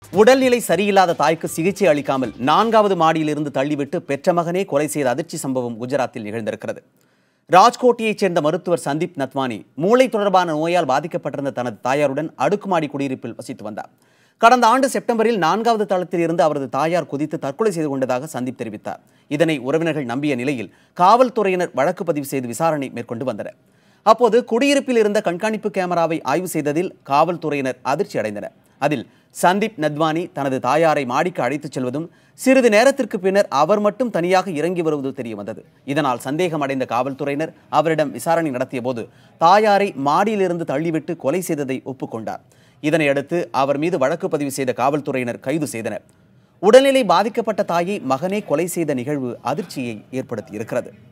உடல்நிலை சரியில்லாத தாய்க்கு சிகிச்சை அளிக்காமல் நான்காவது மாடியிலிருந்து தள்ளிவிட்டு பெற்ற மகனே கொலை செய்த அதிர்ச்சி சம்பவம் குஜராத்தில் நிகழ்ந்திருக்கிறது ராஜ்கோட்டையைச் சேர்ந்த மருத்துவர் சந்தீப் நத்வானி மூளை தொடர்பான நோயால் பாதிக்கப்பட்டிருந்த தனது தாயாருடன் அடுக்குமாடி குடியிருப்பில் வசித்து வந்தார் கடந்த ஆண்டு செப்டம்பரில் நான்காவது தளத்தில் இருந்து அவரது தாயார் குதித்து தற்கொலை செய்து கொண்டதாக சந்தீப் தெரிவித்தார் இதனை உறவினர்கள் நம்பிய நிலையில் காவல்துறையினர் வழக்கு பதிவு செய்து விசாரணை மேற்கொண்டு வந்தனர் அப்போது குடியிருப்பில் இருந்த கண்காணிப்பு கேமராவை ஆய்வு செய்ததில் காவல்துறையினர் அதிர்ச்சி அடைந்தனர் அதில் சந்தீப் நத்வானி தனது தாயாரை மாடிக்கு அழைத்துச் செல்வதும் சிறிது நேரத்திற்கு பின்னர் அவர் மட்டும் தனியாக இறங்கி வருவது தெரிய வந்தது இதனால் சந்தேகம் அடைந்த காவல்துறையினர் அவரிடம் விசாரணை நடத்திய போது தாயாரை மாடியிலிருந்து தள்ளிவிட்டு கொலை செய்ததை ஒப்புக்கொண்டார் இதனையடுத்து அவர் மீது வழக்கு பதிவு செய்த காவல்துறையினர் கைது செய்தனர் உடல்நிலை பாதிக்கப்பட்ட தாயை மகனே கொலை செய்த நிகழ்வு அதிர்ச்சியை ஏற்படுத்தியிருக்கிறது